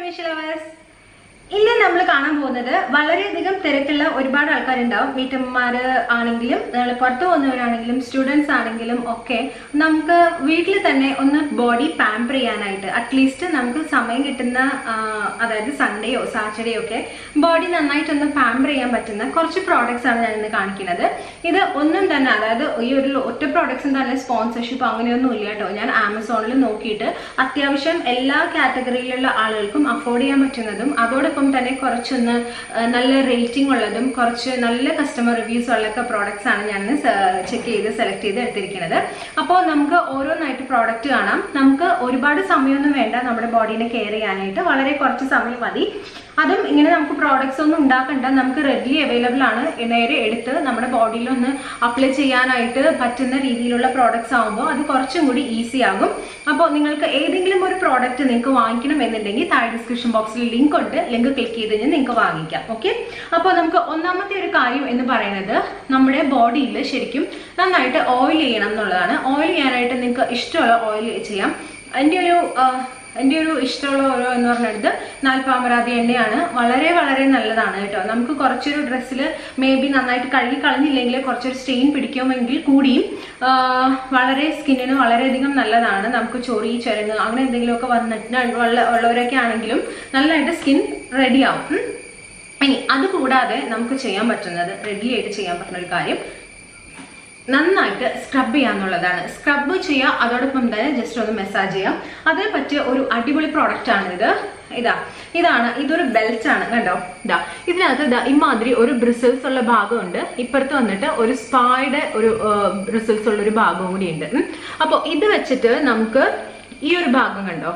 Fish lovers ഇന്ന് നമ്മൾ കാണാൻ പോകുന്നത് വളരെയധികം തിരക്കുള്ള ഒരുപാട് ആൾക്കാരുണ്ടാവും വീട്ടമ്മമാര് ആണെങ്കിലും നമ്മൾ പുറത്തു പോകുന്നവരാണെങ്കിലും സ്റ്റുഡൻസ് ആണെങ്കിലും ഒക്കെ നമുക്ക് വീട്ടിൽ തന്നെ ഒന്ന് ബോഡി പാമ്പർ ചെയ്യാനായിട്ട് അറ്റ്ലീസ്റ്റ് നമുക്ക് സമയം കിട്ടുന്ന ആ, അതായത് സൺഡേയോ സാറ്റർഡേയോ ഒക്കെ ബോഡി നന്നായിട്ടൊന്ന് പാമ്പർ ചെയ്യാൻ പറ്റുന്ന കുറച്ച് പ്രോഡക്ട്സ് ആണ് ഞാൻ ഇന്ന് കാണിക്കുന്നത് ഇത് ഒന്നും തന്നെ അതായത് ഈ ഒരു ഒറ്റ പ്രോഡക്ട്സും തന്നെ സ്പോൺസർഷിപ്പ് അങ്ങനെയൊന്നും ഇല്ല കേട്ടോ ഞാൻ ആമസോണിൽ നോക്കിയിട്ട് അത്യാവശ്യം എല്ലാ കാറ്റഗറിയിലുള്ള ആളുകൾക്കും അഫോർഡ് ചെയ്യാൻ പറ്റുന്നതും അതോടൊപ്പം തന്നെ കുറച്ചൊന്ന് ആ, നല്ല റേറ്റിംഗ് ഉള്ളതും കുറച്ച് നല്ല കസ്റ്റമർ റിവ്യൂസ് ഉള്ളൊക്കെ പ്രോഡക്ട്സ് ആണ് ഞാൻ ചെക്ക് ചെയ്ത് സെലക്ട് ചെയ്ത് എടുത്തിരിക്കുന്നത് അപ്പോൾ നമുക്ക് ഓരോന്നായിട്ട് പ്രോഡക്റ്റ് കാണാം നമുക്ക് ഒരുപാട് സമയമൊന്നും വേണ്ട നമ്മുടെ ബോഡീനെ കെയർ ചെയ്യാനായിട്ട് വളരെ കുറച്ച് സമയം മതി അതും ഇങ്ങനെ നമുക്ക് പ്രോഡക്ട്സ് ഒന്നും ഉണ്ടാക്കണ്ട നമുക്ക് റെഡിലി അവൈലബിൾ ആണ് നേരെ എടുത്ത് നമ്മുടെ ബോഡിയിൽ ഒന്ന് അപ്ലൈ ചെയ്യാനായിട്ട് പറ്റുന്ന രീതിയിലുള്ള പ്രോഡക്ട്സ് ആകുമ്പോൾ അത് കുറച്ചും കൂടി ഈസി ആകും അപ്പോൾ നിങ്ങൾക്ക് ഏതെങ്കിലും ഒരു പ്രോഡക്റ്റ് നിങ്ങൾക്ക് വാങ്ങിക്കണം എന്നുണ്ടെങ്കിൽ താഴെ ഡിസ്ക്രിപ്ഷൻ ബോക്സിൽ ലിങ്ക് ഉണ്ട് ലിങ്ക് ക്ലിക്ക് ചെയ്ത് കഴിഞ്ഞാൽ നിങ്ങൾക്ക് വാങ്ങിക്കാം ഓക്കെ അപ്പോൾ നമുക്ക് ഒന്നാമത്തെ ഒരു കാര്യം എന്ന് പറയുന്നത് നമ്മുടെ ബോഡിയിൽ ശരിക്കും നന്നായിട്ട് ഓയിൽ ചെയ്യണം എന്നുള്ളതാണ് ഓയിൽ ചെയ്യാനായിട്ട് നിങ്ങൾക്ക് ഇഷ്ടമുള്ള ഓയിൽ ചെയ്യാം എൻ്റെ ഒരു ആ, എൻ്റെ ഒരു ഇഷ്ടമുള്ള ഓരോ എന്ന് പറഞ്ഞെടുത്ത് നാൽപ്പാമരാതി എണ്ണയാണ് വളരെ വളരെ നല്ലതാണ് കേട്ടോ നമുക്ക് കുറച്ചൊരു ഡ്രസ്സിൽ മേ ബി നന്നായിട്ട് കഴുകി കളഞ്ഞില്ലെങ്കിൽ കുറച്ചൊരു സ്റ്റെയിൻ പിടിക്കുമെങ്കിൽ കൂടിയും ആ, വളരെ സ്കിന്നിന് വളരെയധികം നല്ലതാണ് നമുക്ക് ചൊറി ചരങ്ങ് അങ്ങനെ എന്തെങ്കിലുമൊക്കെ വന്നിട്ട് ഉള്ള ഉള്ളവരൊക്കെ ആണെങ്കിലും നല്ലതായിട്ട് സ്കിൻ റെഡിയാവും ഉം. ഇനി അതുകൂടാതെ നമുക്ക് ചെയ്യാൻ പറ്റുന്നത് റെഡി ആയിട്ട് ചെയ്യാൻ പറ്റുന്ന ഒരു കാര്യം നന്നായിട്ട് സ്ക്രബ് ചെയ്യാന്നുള്ളതാണ് സ്ക്രബ് ചെയ്യുക അതോടൊപ്പം തന്നെ ജസ്റ്റ് ഒന്ന് മസാജ് ചെയ്യാം അതിനെ പറ്റിയ ഒരു അടിപൊളി പ്രോഡക്റ്റ് ആണ് ഇത് ഇതാ ഇതാണ് ഇതൊരു ബെൽറ്റ് ആണ് കണ്ടോ ഇതാ ഇതിനകത്ത് ഇതാ ഇമാതിരി ഒരു ബ്രിസിൽസ് ഉള്ള ഭാഗമുണ്ട് ഇപ്പുറത്ത് വന്നിട്ട് ഒരു സ്പായുടെ ഒരു ബ്രിസിൽസ് ഉള്ള ഒരു ഭാഗവും കൂടി ഉണ്ട് അപ്പോൾ ഇത് വെച്ചിട്ട് നമുക്ക് ഈ ഒരു ഭാഗം കണ്ടോ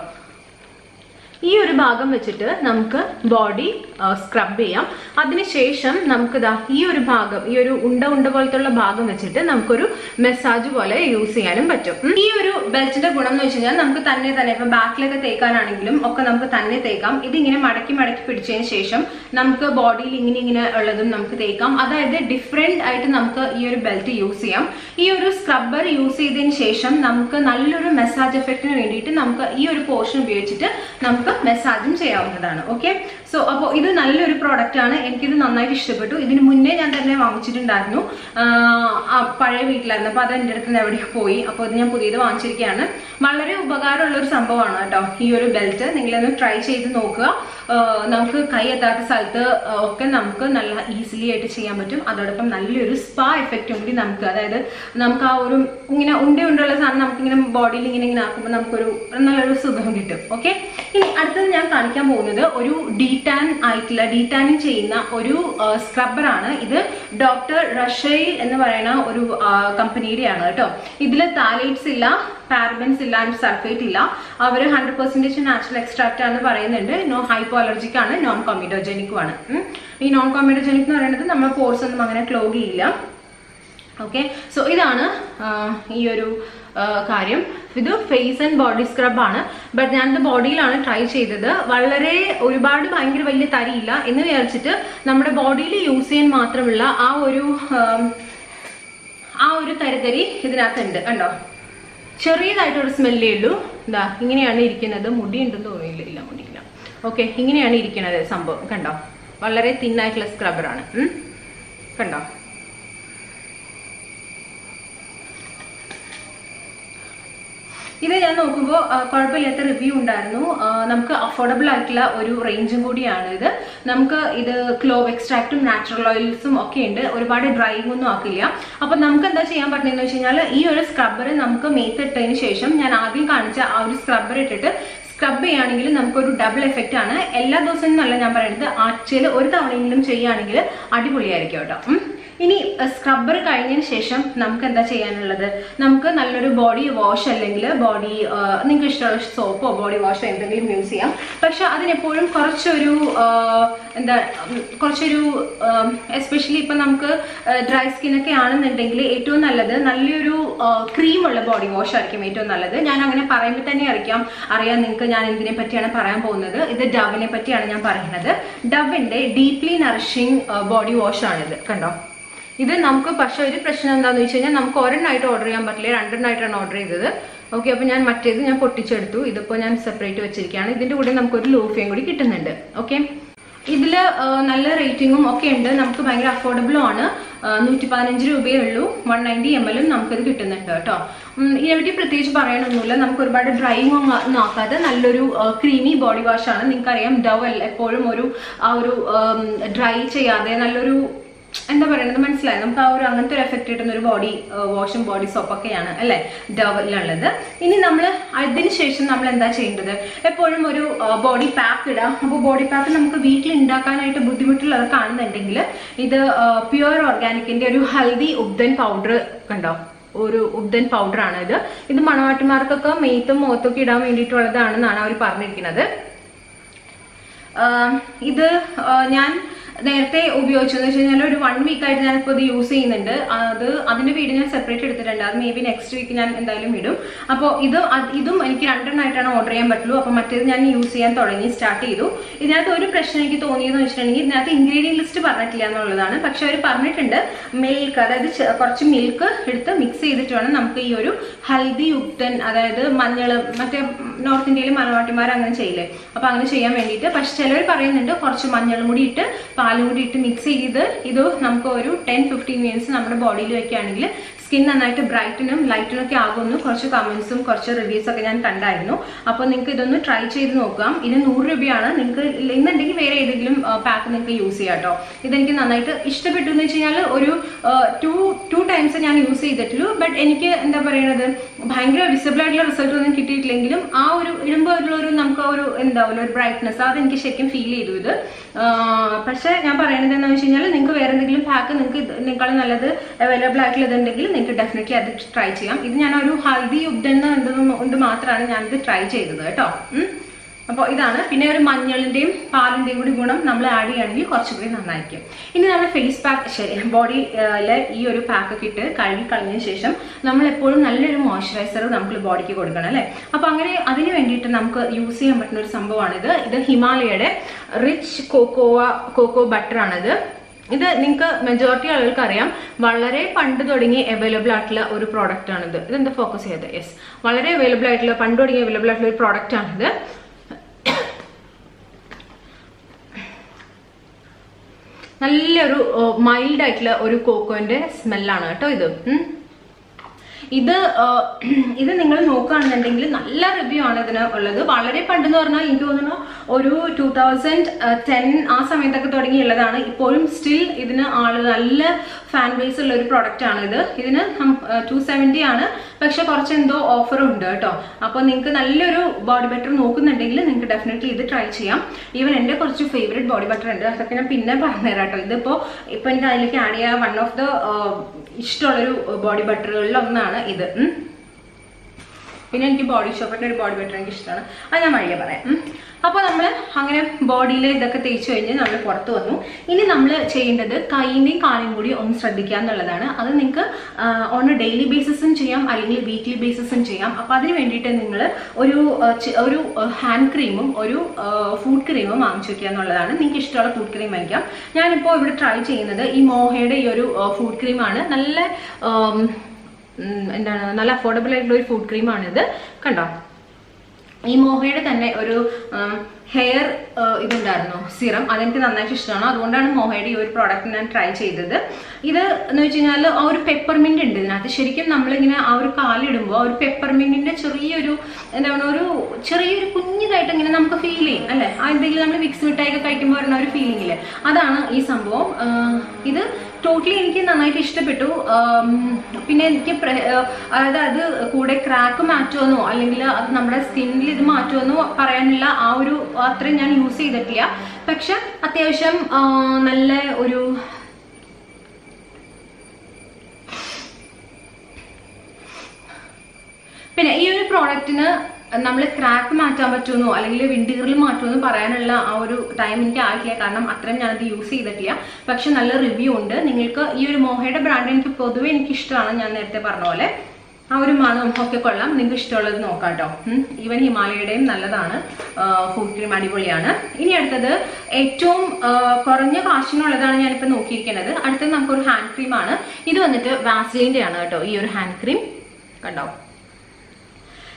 ഈ ഒരു ഭാഗം വെച്ചിട്ട് നമുക്ക് ബോഡി സ്ക്രബ് ചെയ്യാം അതിനുശേഷം നമുക്ക് ദാ ഈ ഒരു ഭാഗം ഈ ഒരു ഉണ്ട ഉണ്ട പോലത്തുള്ള ഭാഗം വെച്ചിട്ട് നമുക്കൊരു മെസ്സാജ് പോലെ യൂസ് ചെയ്യാനും പറ്റും ഉം. ഈ ഒരു ബെൽറ്റിന്റെ ഗുണം എന്ന് വെച്ച് കഴിഞ്ഞാൽ നമുക്ക് തന്നെ തന്നെ ഇപ്പൊ ബാക്കിലൊക്കെ തേക്കാനാണെങ്കിലും ഒക്കെ നമുക്ക് തന്നെ തേക്കാം ഇതിങ്ങനെ മടക്കി മടക്കി പിടിച്ചതിന് ശേഷം നമുക്ക് ബോഡിയിൽ ഇങ്ങനെ ഇങ്ങനെ ഉള്ളതും നമുക്ക് തേക്കാം അതായത് ഡിഫറെന്റ് ആയിട്ട് നമുക്ക് ഈ ഒരു ബെൽറ്റ് യൂസ് ചെയ്യാം ഈ ഒരു സ്ക്രബ്ബർ യൂസ് ചെയ്തതിന് ശേഷം നമുക്ക് നല്ലൊരു മെസ്സാജ് എഫക്റ്റിന് വേണ്ടിയിട്ട് നമുക്ക് ഈ ഒരു പോർഷൻ ഉപയോഗിച്ചിട്ട് നമുക്ക് മെസ്സാജും ചെയ്യാവുന്നതാണ് ഓക്കെ സോ അപ്പോൾ ഇത് നല്ലൊരു പ്രോഡക്റ്റ് ആണ് എനിക്കിത് നന്നായിട്ട് ഇഷ്ടപ്പെട്ടു ഇതിന് മുന്നേ ഞാൻ തന്നെ വാങ്ങിച്ചിട്ടുണ്ടായിരുന്നു ആഹ് ആ പഴയ വീട്ടിലായിരുന്നു അപ്പോൾ അത് എൻ്റെ അടുത്ത് നിന്ന് എവിടെയോ പോയി അപ്പോൾ ഇത് ഞാൻ പുതിയത് വാങ്ങിച്ചിരിക്കുകയാണ് വളരെ ഉപകാരമുള്ള ഒരു സംഭവമാണ് കേട്ടോ ഈ ഒരു ബെൽറ്റ് നിങ്ങളൊന്ന് ട്രൈ ചെയ്ത് നോക്കുക ആഹ് നമുക്ക് കൈ എത്താത്ത സ്ഥലത്ത് ആഹ് ഒക്കെ നമുക്ക് നല്ല ഈസിലി ആയിട്ട് ചെയ്യാൻ പറ്റും അതോടൊപ്പം നല്ലൊരു സ്പാ എഫക്റ്റും കൂടി നമുക്ക് അതായത് നമുക്ക് ആ ഒരു ഇങ്ങനെ ഉണ്ട ഉണ്ടുള്ള സാധനം നമുക്ക് ഇങ്ങനെ ബോഡിയിൽ ഇങ്ങനെ ഇങ്ങനെ ആക്കുമ്പോൾ നമുക്കൊരു നല്ലൊരു സുഖം കിട്ടും ഓക്കെ ഇനി അടുത്തത് ഞാൻ കാണിക്കാൻ പോകുന്നത് ഒരു ഡീടാൻ ആയിട്ടുള്ള ഡീടാനിങ് ചെയ്യുന്ന ഒരു സ്ക്രബ്ബർ ആണ് ഇത് ഡോക്ടർ റഷൈൽ എന്ന് പറയുന്ന ഒരു കമ്പനിയുടെയാണ് കേട്ടോ ഇതിൽ താലേറ്റ്സ് ഇല്ല പാരബൻസ് ഇല്ല ആൻഡ് സൾഫേറ്റ് ഇല്ല അവർ ഹൺഡ്രഡ് പെർസെൻറ്റേജ് നാച്ചുറൽ എക്സ്ട്രാക്റ്റ് ആണ് പറയുന്നുണ്ട് നോ ഹൈപ്പോ അലർജിക് ആണ് നോൺ കോമിഡോജനിക്കും ആണ് ഉം. ഈ നോൺ കോമിഡോജനിക് എന്ന് പറയുന്നത് നമ്മുടെ പോർസ് ഒന്നും അങ്ങനെ ക്ലോഗ് ചെയ്യില്ല ഓക്കെ സോ ഇതാണ് ആ, ഈ ഒരു ആ, കാര്യം ഇത് ഫേസ് ആൻഡ് ബോഡി സ്ക്രബ് ആണ് ബട്ട് ഞാനിത് ബോഡിയിലാണ് ട്രൈ ചെയ്തത് വളരെ ഒരുപാട് ഭയങ്കര വലിയ തരിയില്ല എന്ന് വിചാരിച്ചിട്ട് നമ്മുടെ ബോഡിയിൽ യൂസ് ചെയ്യാൻ മാത്രമുള്ള ആ ഒരു ആം, ആ ഒരു തരിതരി ഇതിനകത്തുണ്ട് കണ്ടോ ചെറിയതായിട്ടൊരു സ്മെല്ലേ ഉള്ളൂ ഇതാ ഇങ്ങനെയാണ് ഇരിക്കുന്നത് മുടി ഉണ്ടെന്ന് തോന്നിയില്ല ഇല്ല മുടിയില്ല ഓക്കെ ഇങ്ങനെയാണ് ഇരിക്കുന്നത് സംഭവം കണ്ടോ വളരെ തിന്നായിട്ടുള്ള സ്ക്രബറാണ് കണ്ടോ ഇത് ഞാൻ നോക്കുമ്പോൾ കുഴപ്പമില്ലാത്ത റിവ്യൂ ഉണ്ടായിരുന്നു ആ, നമുക്ക് അഫോർഡബിൾ ആയിട്ടുള്ള ഒരു റേഞ്ചും കൂടിയാണ് ഇത് നമുക്ക് ഇത് ക്ലോവ് എക്സ്ട്രാക്റ്റും നാച്ചുറൽ ഓയിൽസും ഒക്കെ ഉണ്ട് ഒരുപാട് ഡ്രൈവിംഗ് ഒന്നും ആക്കില്ല അപ്പൊ നമുക്ക് എന്താ ചെയ്യാൻ പറ്റുന്നതെന്ന് വെച്ച് കഴിഞ്ഞാൽ ഈ ഒരു സ്ക്രബ്ബർ നമുക്ക് മേത്തിട്ടതിന് ശേഷം ഞാൻ ആദ്യം കാണിച്ച ആ ഒരു സ്ക്രബ്ബർ ഇട്ടിട്ട് സ്ക്രബ് ചെയ്യുകയാണെങ്കിൽ നമുക്കൊരു ഡബിൾ എഫക്റ്റ് ആണ് എല്ലാ ദിവസവും എന്നല്ല ഞാൻ പറയുന്നത് ആഴ്ചയിൽ ഒരു തവണയെങ്കിലും ചെയ്യുകയാണെങ്കിൽ അടിപൊളിയായിരിക്കും കേട്ടോ ഉം. ഇനി സ്ക്രബ്ബർ കഴിഞ്ഞതിന് ശേഷം നമുക്ക് എന്താ ചെയ്യാനുള്ളത് നമുക്ക് നല്ലൊരു ബോഡി വാഷ് അല്ലെങ്കിൽ ബോഡി നിങ്ങൾക്ക് ഇഷ്ടമുള്ള സോപ്പോ ബോഡി വാഷോ എന്തെങ്കിലും യൂസ് ചെയ്യാം പക്ഷെ അതിനെപ്പോഴും കുറച്ചൊരു ആ, എന്താ ഉം, കുറച്ചൊരു എസ്പെഷ്യലി ഇപ്പം നമുക്ക് ഡ്രൈ സ്കിന്നൊക്കെ ആണെന്നുണ്ടെങ്കിൽ ഏറ്റവും നല്ലത് നല്ലൊരു ക്രീം ഉള്ള ബോഡി വാഷ് ആയിരിക്കും ഏറ്റവും നല്ലത് ഞാൻ അങ്ങനെ പറയുമ്പോൾ തന്നെ അറിയാം അറിയാം നിങ്ങൾക്ക് ഞാൻ എന്തിനെ പറ്റിയാണ് പറയാൻ പോകുന്നത് ഇത് ഡവിനെ പറ്റിയാണ് ഞാൻ പറയുന്നത് ഡവിന്റെ ഡീപ്ലി നറിഷിങ് ബോഡി വാഷ് ആണിത് കണ്ടോ ഇത് നമുക്ക് പക്ഷെ ഒരു പ്രശ്നം എന്താണെന്ന് വെച്ച് കഴിഞ്ഞാൽ നമുക്ക് ഒരെണ്ണമായിട്ട് ഓർഡർ ചെയ്യാൻ പറ്റില്ല രണ്ടെണ്ണമായിട്ടാണ് ഓർഡർ ചെയ്തത് ഓക്കെ അപ്പോൾ ഞാൻ മറ്റേത് ഞാൻ പൊട്ടിച്ചെടുത്തു ഇതിപ്പോൾ ഞാൻ സെപ്പറേറ്റ് വെച്ചിരിക്കുകയാണ് ഇതിൻ്റെ കൂടെ നമുക്കൊരു ലോഫിയും കൂടി കിട്ടുന്നുണ്ട് ഓക്കെ ഇതിൽ നല്ല റേറ്റിംഗും ഒക്കെ ഉണ്ട് നമുക്ക് ഭയങ്കര അഫോർഡബിളും ആണ് നൂറ്റി പതിനഞ്ച് രൂപയേ ഉള്ളൂ വൺ നയൻറ്റി എം എല്ലും നമുക്കിത് കിട്ടുന്നുണ്ട് കേട്ടോ ഉം, ഇതിനെപ്പറ്റി പ്രത്യേകിച്ച് പറയാനൊന്നുമില്ല നമുക്ക് ഒരുപാട് ഡ്രൈയിങ് ഒന്നും ആക്കാതെ നല്ലൊരു ക്രീമി ബോഡി വാഷ് ആണ് നിങ്ങൾക്കറിയാം ഡവ് അല്ല എപ്പോഴും ഒരു ആ ഒരു ഡ്രൈ ചെയ്യാതെ നല്ലൊരു എന്താ പറയുന്നത് മനസ്സിലായി നമുക്ക് ആ ഒരു അങ്ങനത്തെ ഒരു എഫക്റ്റ് കിട്ടുന്ന ഒരു ബോഡി വാഷും ബോഡി സോപ്പൊക്കെയാണ് അല്ലേ ഡവിലുള്ളത് ഇനി നമ്മൾ അതിന് ശേഷം നമ്മൾ എന്താ ചെയ്യേണ്ടത് എപ്പോഴും ഒരു ബോഡി പാക്ക് ഇടാം അപ്പോൾ ബോഡി പാക്ക് നമുക്ക് വീട്ടിൽ ഉണ്ടാക്കാനായിട്ട് ബുദ്ധിമുട്ടുള്ളവർക്കാണെന്നുണ്ടെങ്കിൽ ഇത് പ്യുവർ ഓർഗാനിക്കിന്റെ ഒരു ഹൽദി ഉബ്ദൻ പൗഡർ കണ്ടോ ഒരു ഉബ്ദൻ പൗഡർ ആണ് ഇത് ഇത് മണവാട്ടിമാർക്കൊക്കെ മെയ്ത്തും മുഖത്തൊക്കെ ഇടാൻ വേണ്ടിയിട്ടുള്ളതാണെന്നാണ് അവർ പറഞ്ഞിരിക്കുന്നത് ആഹ് ഇത് ആഹ് ഞാൻ നേരത്തെ ഉപയോഗിച്ചതെന്ന് വെച്ച് കഴിഞ്ഞാൽ ഒരു വൺ വീക്ക് ആയിട്ട് ഞാനിപ്പോൾ ഇത് യൂസ് ചെയ്യുന്നുണ്ട് അത് അതിന്റെ വീഡിയോ ഞാൻ സെപ്പറേറ്റ് എടുത്തിട്ടുണ്ട് അത് മേ ബി നെക്സ്റ്റ് വീക്ക് ഞാൻ എന്തായാലും ഇടും അപ്പോൾ ഇത് അത് ഇതും എനിക്ക് രണ്ടെണ്ണമായിട്ടാണ് ഓർഡർ ചെയ്യാൻ പറ്റുള്ളൂ അപ്പോൾ മറ്റേത് ഞാൻ യൂസ് ചെയ്യാൻ തുടങ്ങി സ്റ്റാർട്ട് ചെയ്തു ഇതിനകത്ത് ഒരു പ്രശ്നം എനിക്ക് തോന്നിയെന്ന് വെച്ചിട്ടുണ്ടെങ്കിൽ ഇതിനകത്ത് ഇൻഗ്രീഡിയൻ ലിസ്റ്റ് പറഞ്ഞിട്ടില്ല എന്നുള്ളതാണ് പക്ഷെ അവർ പറഞ്ഞിട്ടുണ്ട് മിൽക്ക് അതായത് ചെ- കുറച്ച് മിൽക്ക് എടുത്ത് മിക്സ് ചെയ്തിട്ട് വേണം നമുക്ക് ഈ ഒരു ഹൽദി യുക്തൻ അതായത് മഞ്ഞൾ മറ്റേ നോർത്ത് ഇന്ത്യയിൽ മലവാട്ടിമാർ അങ്ങനെ ചെയ്യില്ലേ അപ്പൊ അങ്ങനെ ചെയ്യാൻ വേണ്ടിയിട്ട് പക്ഷെ ചിലർ പറയുന്നുണ്ട് കുറച്ച് മഞ്ഞളും കൂടി ഇട്ട് പാലും കൂടി ഇട്ട് മിക്സ് ചെയ്ത് ഇത് നമുക്ക് ഒരു ടെൻ ഫിഫ്റ്റീൻ മിനിറ്റ്സ് നമ്മുടെ ബോഡിയിൽ വെക്കുകയാണെങ്കിൽ സ്കിൻ നന്നായിട്ട് ബ്രൈറ്റനും ലൈറ്റനും ഒക്കെ ആകുമെന്ന് കുറച്ച് കമന്റ്സും കുറച്ച് റിവ്യൂസ് ഒക്കെ ഞാൻ കണ്ടായിരുന്നു അപ്പോൾ നിങ്ങൾക്ക് ഇതൊന്ന് ട്രൈ ചെയ്ത് നോക്കാം ഇത് നൂറ് രൂപയാണ് നിങ്ങൾക്ക് ഇന്നുണ്ടെങ്കിൽ വേറെ ഏതെങ്കിലും പാക്ക് നിങ്ങൾക്ക് യൂസ് ചെയ്യാം കേട്ടോ ഇതെനിക്ക് നന്നായിട്ട് ഇഷ്ടപ്പെട്ടു എന്ന് വെച്ച് കഴിഞ്ഞാൽ ഒരു ടു ടു ടൈംസ് ഞാൻ യൂസ് ചെയ്തിട്ടുള്ളൂ ബട്ട് എനിക്ക് എന്താ പറയുന്നത് ഭയങ്കര വിസിബിൾ ആയിട്ടുള്ള റിസൾട്ട് ഒന്നും കിട്ടിയിട്ടില്ലെങ്കിലും ആ ഒരു ഇടുമ്പോൾ ഉള്ള ഒരു നമുക്ക് ഒരു എന്താവുമല്ലോ ഒരു ബ്രൈറ്റ്നസ് അത് എനിക്ക് ശരിക്കും ഫീൽ ചെയ്തു ഇത് ആ, പക്ഷേ ഞാൻ പറയുന്നത് എന്താണെന്ന് വെച്ച് കഴിഞ്ഞാൽ നിങ്ങൾക്ക് വേറെ എന്തെങ്കിലും പാക്ക് നിങ്ങൾക്ക് ഇതിനേക്കാളും നല്ലത് അവൈലബിൾ ആയിട്ടുള്ള ഇതുണ്ടെങ്കിൽ നിങ്ങൾക്ക് ഡെഫിനറ്റ്ലി അത് ട്രൈ ചെയ്യാം ഇത് ഞാൻ ഒരു ഹൽദി ഉബ്ദെന്ന് കൊണ്ട് മാത്രമാണ് ഞാനിത് ട്രൈ ചെയ്തത് കേട്ടോ ഉം. അപ്പോൾ ഇതാണ് പിന്നെ ഒരു മഞ്ഞളിന്റെയും പാലിന്റെയും കൂടി ഗുണം നമ്മൾ ആഡ് ചെയ്യുകയാണെങ്കിൽ കുറച്ചുകൂടി നന്നായിരിക്കും ഇനി നമ്മൾ ഫേസ് പാക്ക് ശരി ബോഡിയിലെ ഈ ഒരു പാക്ക് ഒക്കെ ഇട്ട് കഴുകി കളഞ്ഞതിന് ശേഷം നമ്മൾ എപ്പോഴും നല്ലൊരു മോയ്സ്ചറൈസർ നമുക്ക് ബോഡിക്ക് കൊടുക്കണം അല്ലേ അപ്പോൾ അങ്ങനെ അതിന് വേണ്ടിയിട്ട് നമുക്ക് യൂസ് ചെയ്യാൻ പറ്റുന്ന ഒരു സംഭവമാണിത് ഇത് ഹിമാലയയുടെ റിച്ച് കോക്കോവ കോക്കോ ബട്ടർ ആണിത് ഇത് നിങ്ങൾക്ക് മെജോറിറ്റി ആളുകൾക്ക് അറിയാം വളരെ പണ്ട് തുടങ്ങി അവൈലബിൾ ആയിട്ടുള്ള ഒരു പ്രോഡക്റ്റ് ആണിത് ഇതെന്താ ഫോക്കസ് ചെയ്തത് യെസ് വളരെ അവൈലബിൾ ആയിട്ടുള്ള പണ്ട് തുടങ്ങി അവൈലബിൾ ആയിട്ടുള്ള ഒരു പ്രോഡക്റ്റ് ആണിത് നല്ലൊരു മൈൽഡ് ആയിട്ടുള്ള ഒരു കോക്കോന്റെ സ്മെല്ലാണ് കേട്ടോ ഇത് ഉം. ഇത് ആ, ഇത് നിങ്ങൾ നോക്കുകയാണെന്നുണ്ടെങ്കിൽ നല്ല റിവ്യൂ ആണ് ഇതിന് ഉള്ളത് വളരെ പണ്ടെന്ന് പറഞ്ഞാൽ എനിക്ക് തോന്നുന്നു ഒരു ടൂ തൗസൻഡ് ടെൻ ആ സമയത്തൊക്കെ തുടങ്ങിയുള്ളതാണ് ഇപ്പോഴും സ്റ്റിൽ ഇതിന് ആള് നല്ല ഫാൻ ബേസ് ഉള്ള ഒരു പ്രൊഡക്റ്റ് ആണ് ഇത് ഇതിന് ടു സെവൻറ്റി ആണ് പക്ഷെ കുറച്ച് എന്തോ ഓഫറും ഉണ്ട് കേട്ടോ അപ്പോൾ നിങ്ങൾക്ക് നല്ലൊരു ബോഡി ബട്ടർ നോക്കുന്നുണ്ടെങ്കിൽ നിങ്ങൾക്ക് ഡെഫിനറ്റ്ലി ഇത് ട്രൈ ചെയ്യാം ഈവൻ എൻ്റെ കുറച്ച് ഫേവറേറ്റ് ബോഡി ബട്ടർ ഉണ്ട് അതൊക്കെ ഞാൻ പിന്നെ പറഞ്ഞുതരാം കേട്ടോ ഇതിപ്പോൾ ഇപ്പോൾ എനിക്ക് അതിലേക്ക് ആഡ് ചെയ്യാൻ വൺ ഓഫ് ദ ഇഷ്ടമുള്ളൊരു ബോഡി ബട്ടറുകളിൽ ഒന്നാണ് ഇത് ഉം. പിന്നെ എനിക്ക് ബോഡി ഷോപ്പിന്റെ ഒരു ബോഡി ബട്ടർ എനിക്ക് ഇഷ്ടമാണ് അത് ഞാൻ വഴിയെ പറയാം ഉം. അപ്പോൾ നമ്മൾ അങ്ങനെ ബോഡിയിൽ ഇതൊക്കെ തേച്ച് കഴിഞ്ഞ് നമ്മൾ പുറത്ത് വന്നു ഇനി നമ്മൾ ചെയ്യേണ്ടത് കൈയിൻ്റെയും കാലും കൂടി ഒന്ന് ശ്രദ്ധിക്കുക എന്നുള്ളതാണ് അത് നിങ്ങൾക്ക് ഓൺ എ ഡെയിലി ബേസിസും ചെയ്യാം അല്ലെങ്കിൽ വീക്ക്ലി ബേസിസും ചെയ്യാം അപ്പോൾ അതിന് വേണ്ടിയിട്ട് നിങ്ങൾ ഒരു ആ, ചി- ഒരു ഹാൻഡ് ക്രീമും ഒരു ഫുഡ് ക്രീമും വാങ്ങിച്ചു വെക്കുക എന്നുള്ളതാണ് നിങ്ങൾക്ക് ഇഷ്ടമുള്ള ഫുഡ് ക്രീം വാങ്ങിക്കാം ഞാനിപ്പോൾ ഇവിടെ ട്രൈ ചെയ്യുന്നത് ഈ മോഹയുടെ ഈ ഒരു ഫുഡ് ക്രീമാണ് നല്ല ആം, ഉം, എന്താണ് നല്ല അഫോർഡബിൾ ആയിട്ടുള്ള ഒരു ഫുഡ് ക്രീമാണിത് കണ്ടോ ഈ മോഹയുടെ തന്നെ ഒരു ഹെയർ ഇതുണ്ടായിരുന്നു സിറം അതെനിക്ക് നന്നായിട്ട് ഇഷ്ടമാണ് അതുകൊണ്ടാണ് മോഹയുടെ ഈ ഒരു പ്രോഡക്റ്റ് ഞാൻ ട്രൈ ചെയ്തത് ഇത് എന്ന് വെച്ച് കഴിഞ്ഞാൽ ആ ഒരു പെപ്പർമിന്റ് ഉണ്ട് ഇതിനകത്ത് ശരിക്കും നമ്മളിങ്ങനെ ആ ഒരു കാലിടുമ്പോൾ ആ ഒരു പെപ്പർമിന്റിന്റെ ചെറിയൊരു എന്താണ് ഒരു ചെറിയൊരു കുഞ്ഞിതായിട്ട് ഇങ്ങനെ നമുക്ക് ഫീൽ ചെയ്യും അല്ലെ ആ എന്തെങ്കിലും നമ്മൾ വിക്സ് മിഠായിയൊക്കെ കഴിക്കുമ്പോൾ വരുന്ന ഒരു ഫീലിംഗ് ഇല്ലേ അതാണ് ഈ സംഭവം ആ, ഇത് ടോട്ടലി എനിക്ക് നന്നായിട്ട് ഇഷ്ടപ്പെട്ടു ആം, പിന്നെ എനിക്ക് പ്ര- ആ, അതായത് അത് കൂടെ ക്രാക്ക് മാറ്റുമെന്നോ അല്ലെങ്കിൽ അത് നമ്മുടെ സ്കിന്നിൽ ഇത് മാറ്റുമെന്നോ പറയാനുള്ള ആ ഒരു അത്രയും ഞാൻ യൂസ് ചെയ്തിട്ടില്ല പക്ഷെ അത്യാവശ്യം ആ, നല്ല ഒരു പിന്നെ ഈ ഒരു പ്രോഡക്റ്റിന് നമ്മൾ ക്രാക്ക് മാറ്റാൻ പറ്റുമെന്നോ അല്ലെങ്കിൽ വിൻഡീറിൽ മാറ്റുമെന്നോ പറയാനുള്ള ആ ഒരു ടൈം എനിക്ക് ആയിട്ടില്ല കാരണം അത്രയും ഞാനത് യൂസ് ചെയ്തിട്ടില്ല പക്ഷെ നല്ല റിവ്യൂ ഉണ്ട് നിങ്ങൾക്ക് ഈ ഒരു മോഹയുടെ ബ്രാൻഡ് എനിക്ക് പൊതുവെ എനിക്ക് ഇഷ്ടമാണ് ഞാൻ നേരത്തെ പറഞ്ഞ പോലെ ആ ഒരു മണവും ഒക്കെ കൊള്ളാം നിങ്ങൾക്ക് ഇഷ്ടമുള്ളത് നോക്കാം കേട്ടോ ഈവൻ ഹിമാലയയുടെയും നല്ലതാണ് ഫുഡ് ക്രീം അടിപൊളിയാണ് ഇനി അടുത്തത് ഏറ്റവും ആ, കുറഞ്ഞ കാശിനുള്ളതാണ് ഞാനിപ്പോൾ നോക്കിയിരിക്കുന്നത് അടുത്തത് നമുക്കൊരു ഹാൻഡ് ക്രീമാണ് ഇത് വന്നിട്ട് വാസ്ലിൻ്റെ ആണ് കേട്ടോ ഈ ഒരു ഹാൻഡ് ക്രീം കണ്ടോ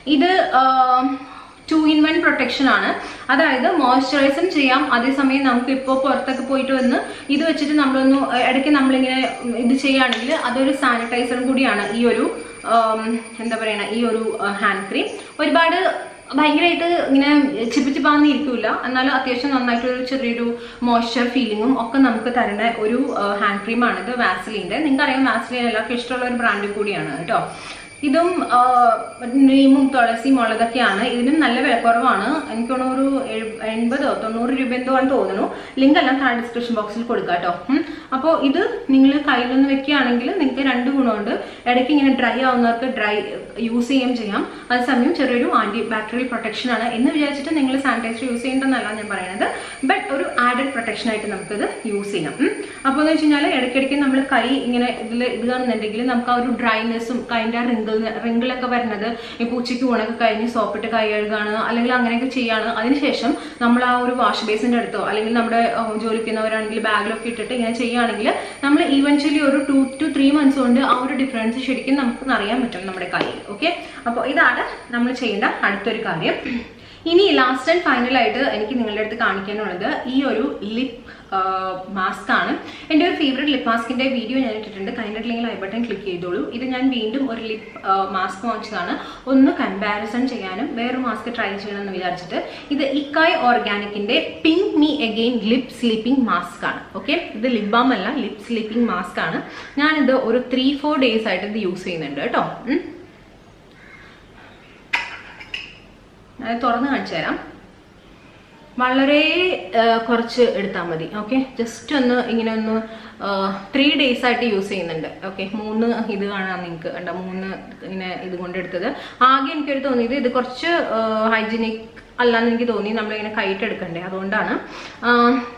ഇത് ടു ഇൻ വൺ പ്രൊട്ടക്ഷൻ ആണ് അതായത് മോയ്സ്ചറൈസും ചെയ്യാം അതേസമയം നമുക്ക് ഇപ്പോൾ പുറത്തൊക്കെ പോയിട്ട് വന്ന് ഇത് വെച്ചിട്ട് നമ്മളൊന്ന് ഇടയ്ക്ക് നമ്മളിങ്ങനെ ഇത് ചെയ്യുകയാണെങ്കിൽ അതൊരു സാനിറ്റൈസറും കൂടിയാണ് ഈ ഒരു ആം, എന്താ പറയണ ഈ ഒരു ഹാൻഡ് ക്രീം ഒരുപാട് ഭയങ്കരമായിട്ട് ഇങ്ങനെ ചിപ്പി ചിപ്പാന്ന് ഇരിക്കില്ല എന്നാലും അത്യാവശ്യം നന്നായിട്ട് ഒരു ചെറിയൊരു മോയ്സ്ചർ ഫീലിങ്ങും ഒക്കെ നമുക്ക് തരുന്ന ഒരു ഹാൻഡ് ക്രീമാണിത് വാസലിൻ്റെ നിങ്ങൾക്കറിയാം വാസലിൻ എല്ലാവർക്കും ഇഷ്ടമുള്ള ഒരു ബ്രാൻഡ് കൂടിയാണ് കേട്ടോ ഇതും ആ, നീമും തുളസിയും ഉള്ളതൊക്കെയാണ് ഇതിനും നല്ല വിലക്കുറവാണ് എനിക്ക് തോന്നുന്നു ഒരു എഴു- എൺപതോ തൊണ്ണൂറ് രൂപ എന്തോ ആണെന്ന് തോന്നുന്നു ലിങ്ക് എല്ലാം താഴെ ഡിസ്ക്രിപ്ഷൻ ബോക്സിൽ കൊടുക്കാം കേട്ടോ അപ്പോൾ ഇത് നിങ്ങൾ കയ്യിലൊന്ന് വെക്കുകയാണെങ്കിൽ നിങ്ങൾക്ക് രണ്ട് ഗുണമുണ്ട് ഇടയ്ക്ക് ഇങ്ങനെ ഡ്രൈ ആവുന്നവർക്ക് ഡ്രൈ യൂസ് ചെയ്യുകയും ചെയ്യാം അതേസമയം ചെറിയൊരു ആന്റി ബാക്ടീരിയൽ പ്രൊട്ടക്ഷൻ ആണ് എന്ന് വിചാരിച്ചിട്ട് നിങ്ങൾ സാനിറ്റൈസർ യൂസ് ചെയ്യേണ്ടെന്നല്ല ഞാൻ പറയുന്നത് ബട്ട് ഒരു ആഡഡ് പ്രൊട്ടക്ഷൻ ആയിട്ട് നമുക്കിത് യൂസ് ചെയ്യാം അപ്പോൾ എന്ന് വെച്ച് കഴിഞ്ഞാൽ ഇടയ്ക്കിടയ്ക്ക് നമ്മൾ കൈ ഇങ്ങനെ ഇതിൽ ഇത് കാണുന്നുണ്ടെങ്കിൽ നമുക്ക് ആ ഒരു ഡ്രൈനെസ്സും കൈൻ്റെ റിങ്കിൾ റിങ്കിളൊക്കെ വരുന്നത് ഇപ്പോൾ ഉച്ചയ്ക്ക് ഊണൊക്കെ കഴിഞ്ഞ് സോപ്പിട്ട് കൈ കഴുകാണ് അല്ലെങ്കിൽ അങ്ങനെയൊക്കെ ചെയ്യാണ് അതിനുശേഷം നമ്മൾ ആ ഒരു വാഷ് ബേസിൻ്റെ അടുത്തോ അല്ലെങ്കിൽ നമ്മുടെ ആ, ജോലിക്കുന്നവരാണെങ്കിൽ ബാഗിലൊക്കെ ഇട്ടിട്ട് ഇങ്ങനെ ചെയ്യുകയാണെങ്കിൽ നമ്മൾ ഈവൻച്വലി ഒരു ടു ടു ത്രീ മന്ത്സ് കൊണ്ട് ആ ഒരു ഡിഫറൻസ് ശരിക്കും നമുക്ക് അറിയാൻ പറ്റും നമ്മുടെ കയ്യിൽ ഓക്കെ അപ്പോൾ ഇതാണ് നമ്മൾ ചെയ്യേണ്ട അടുത്തൊരു കാര്യം ഇനി ലാസ്റ്റ് ആൻഡ് ഫൈനൽ ആയിട്ട് എനിക്ക് നിങ്ങളുടെ അടുത്ത് കാണിക്കാനുള്ളത് ഈ ഒരു ലിപ് മാസ്ക് ആണ് എൻ്റെ ഒരു ഫേവറേറ്റ് ലിപ് മാസ്കിൻ്റെ വീഡിയോ ഞാൻ ഇട്ടിട്ടുണ്ട് കഴിഞ്ഞിട്ടില്ലെങ്കിൽ ഐ ബട്ടൺ ക്ലിക്ക് ചെയ്തോളൂ ഇത് ഞാൻ വീണ്ടും ഒരു ലിപ് മാസ്ക് വാങ്ങിച്ചതാണ് ഒന്ന് കമ്പാരിസൺ ചെയ്യാനും വേറൊരു മാസ്ക് ട്രൈ ചെയ്യണമെന്ന് വിചാരിച്ചിട്ട് ഇത് ഇക്കായ് ഓർഗാനിക്കിൻ്റെ pink me again lip sleeping mask ആണ് ഓക്കെ ഇത് ലിപ് ബാം അല്ല ലിപ് സ്ലീപ്പിംഗ് മാസ്ക് ആണ് ഞാനിത് ഒരു ത്രീ ഫോർ ഡേയ്സ് ആയിട്ട് ഇത് യൂസ് ചെയ്യുന്നുണ്ട് കേട്ടോ ഉം. ഞാൻ തുറന്ന് കാണിച്ചു തരാം വളരെ ആ, കുറച്ച് എടുത്താൽ മതി ഓക്കെ ജസ്റ്റ് ഒന്ന് ഇങ്ങനെ ഒന്ന് ത്രീ ഡേയ്സ് ആയിട്ട് യൂസ് ചെയ്യുന്നുണ്ട് ഓക്കെ മൂന്ന് ഇത് കാണാം നിങ്ങൾക്ക് കണ്ട മൂന്ന് ഇങ്ങനെ ഇത് കൊണ്ട് എടുത്തത് ആകെ എനിക്കൊരു തോന്നിയത് ഇത് കുറച്ച് ഹൈജീനിക് അല്ലാന്ന് എനിക്ക് തോന്നി നമ്മളിങ്ങനെ കൈയിട്ട് എടുക്കണ്ടേ അതുകൊണ്ടാണ് ആ,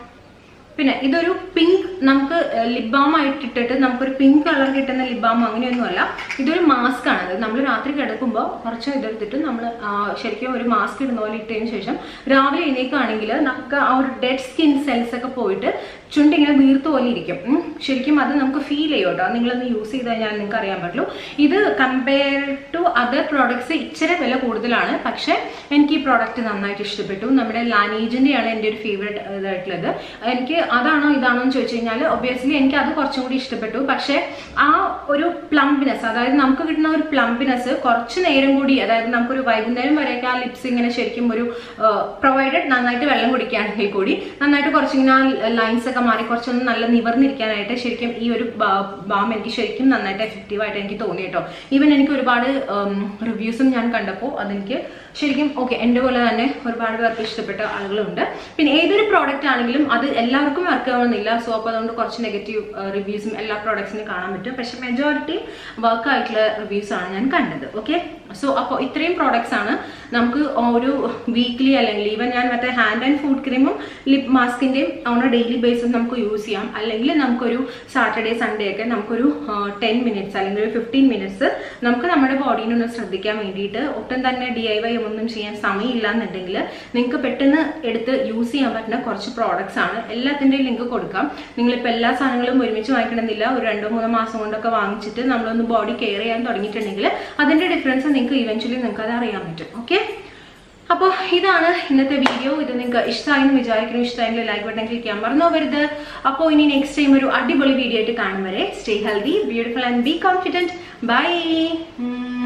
പിന്നെ ഇതൊരു പിങ്ക് നമുക്ക് ലിപ് ബാം ആയിട്ട് ഇട്ടിട്ട് നമുക്കൊരു പിങ്ക് കളർ കിട്ടുന്ന ലിപ് ബാം അങ്ങനെയൊന്നുമല്ല ഇതൊരു മാസ്ക് ആണ് ഇത് നമ്മൾ രാത്രി കിടക്കുമ്പോൾ കുറച്ച് ഇതെടുത്തിട്ട് നമ്മൾ ശരിക്കും ഒരു മാസ്ക് ഇടുന്ന പോലെ ഇട്ടതിന് ശേഷം രാവിലെ എഴുന്നേക്കുകയാണെങ്കിൽ നമുക്ക് ആ ഒരു ഡെഡ് സ്കിൻ സെൽസ് ഒക്കെ പോയിട്ട് ചുണ്ട് ഇങ്ങനെ വീർത്ത് പോലെ ഇരിക്കും ഉം. ശരിക്കും അത് നമുക്ക് ഫീൽ ചെയ്യും കേട്ടോ നിങ്ങളൊന്ന് യൂസ് ചെയ്ത് കഴിഞ്ഞാൽ നിങ്ങൾക്ക് അറിയാൻ പറ്റുള്ളൂ ഇത് കമ്പയർ ടു അതർ പ്രോഡക്ട്സ് ഇച്ചിരി വില കൂടുതലാണ് പക്ഷേ എനിക്ക് ഈ പ്രോഡക്റ്റ് നന്നായിട്ട് ഇഷ്ടപ്പെട്ടു നമ്മുടെ ലാനേജിൻ്റെയാണ് എൻ്റെ ഒരു ഫേവറേറ്റ് ഇതായിട്ടുള്ളത് എനിക്ക് അതാണോ ഇതാണോ എന്ന് ചോദിച്ചു കഴിഞ്ഞാൽ ഒബ്വിയസ്ലി എനിക്ക് അത് കുറച്ചും കൂടി ഇഷ്ടപ്പെട്ടു പക്ഷേ ആ ഒരു പ്ലംപിനെസ് അതായത് നമുക്ക് കിട്ടുന്ന ഒരു പ്ലംപിനെസ് കുറച്ച് നേരം കൂടി അതായത് നമുക്കൊരു വൈകുന്നേരം വരെയൊക്കെ ആ ലിപ്സ് ഇങ്ങനെ ശരിക്കും ഒരു പ്രൊവൈഡഡ് നന്നായിട്ട് വെള്ളം കുടിക്കുകയാണെങ്കിൽ കൂടി നന്നായിട്ട് കുറച്ചിങ്ങനെ ആ ലൈൻസ് ഒക്കെ മാറി കുറച്ചൊന്ന് നല്ല നിവർന്നിരിക്കാനായിട്ട് ശരിക്കും ഈ ഒരു ബാം എനിക്ക് ശരിക്കും നന്നായിട്ട് എഫക്റ്റീവ് ആയിട്ട് എനിക്ക് തോന്നി കേട്ടോ ഈവൻ എനിക്ക് ഒരുപാട് റിവ്യൂസും ഞാൻ കണ്ടപ്പോൾ അതെനിക്ക് ശരിക്കും ഓക്കെ എൻ്റെ പോലെ തന്നെ ഒരുപാട് പേർക്ക് ഇഷ്ടപ്പെട്ട ആളുകളുണ്ട് പിന്നെ ഏതൊരു പ്രോഡക്റ്റ് ആണെങ്കിലും അത് എല്ലാവർക്കും വർക്ക് ആവണമെന്നില്ല സോ അപ്പോൾ അതുകൊണ്ട് കുറച്ച് നെഗറ്റീവ് റിവ്യൂസും എല്ലാ പ്രോഡക്ട്സിനും കാണാൻ പറ്റും പക്ഷെ മെജോറിറ്റി വർക്ക് ആയിട്ടുള്ള റിവ്യൂസ് ആണ് ഞാൻ കണ്ടത് ഓക്കെ സോ അപ്പോൾ ഇത്രയും പ്രോഡക്ട്സ് ആണ് നമുക്ക് ഒരു വീക്ക്ലി അല്ലെങ്കിൽ ഈവൻ ഞാൻ മറ്റേ ഹാൻഡ് ആൻഡ് ഫുഡ് ക്രീമും ലിപ് മാസ്കിൻ്റെയും ഓൺ എ ഡെയിലി ബേസിസ് നമുക്ക് യൂസ് ചെയ്യാം അല്ലെങ്കിൽ നമുക്കൊരു സാറ്റർഡേ സൺഡേ ഒക്കെ നമുക്കൊരു ടെൻ മിനിറ്റ്സ് അല്ലെങ്കിൽ ഒരു ഫിഫ്റ്റീൻ മിനിറ്റ്സ് നമുക്ക് നമ്മുടെ ബോഡീനെ ഒന്ന് ശ്രദ്ധിക്കാൻ വേണ്ടിയിട്ട് ഒട്ടും തന്നെ ഡി ഐ വൈ ഒന്നും ചെയ്യാൻ സമയമില്ല എന്നുണ്ടെങ്കിൽ നിങ്ങൾക്ക് പെട്ടെന്ന് എടുത്ത് യൂസ് ചെയ്യാൻ പറ്റുന്ന കുറച്ച് പ്രോഡക്ട്സ് ആണ് എല്ലാത്തിൻ്റെയും ലിങ്ക് കൊടുക്കാം നിങ്ങളിപ്പോൾ എല്ലാ സാധനങ്ങളും ഒരുമിച്ച് വാങ്ങിക്കണമെന്നില്ല ഒരു രണ്ടോ മൂന്നോ മാസം കൊണ്ടൊക്കെ വാങ്ങിച്ചിട്ട് നമ്മളൊന്ന് ബോഡി കെയർ ചെയ്യാൻ തുടങ്ങിയിട്ടുണ്ടെങ്കിൽ അതിൻ്റെ ഡിഫറൻസ് നിങ്ങൾക്ക് ഇവൻച്വലി നിങ്ങൾക്ക് അത് അറിയാൻ പറ്റും ഓക്കെ അപ്പോൾ ഇതാണ് ഇന്നത്തെ വീഡിയോ ഇത് നിങ്ങൾക്ക് ഇഷ്ടമായെന്ന് വിചാരിക്കുന്നു ഇഷ്ടമായെങ്കിൽ ലൈക്ക് ബട്ടൺ ക്ലിക്ക് ചെയ്യാൻ മറന്നു പോകരുത് അപ്പോൾ ഇനി നെക്സ്റ്റ് ടൈം ഒരു അടിപൊളി വീഡിയോ ആയിട്ട് കാണും വരെ stay healthy beautiful and be confident by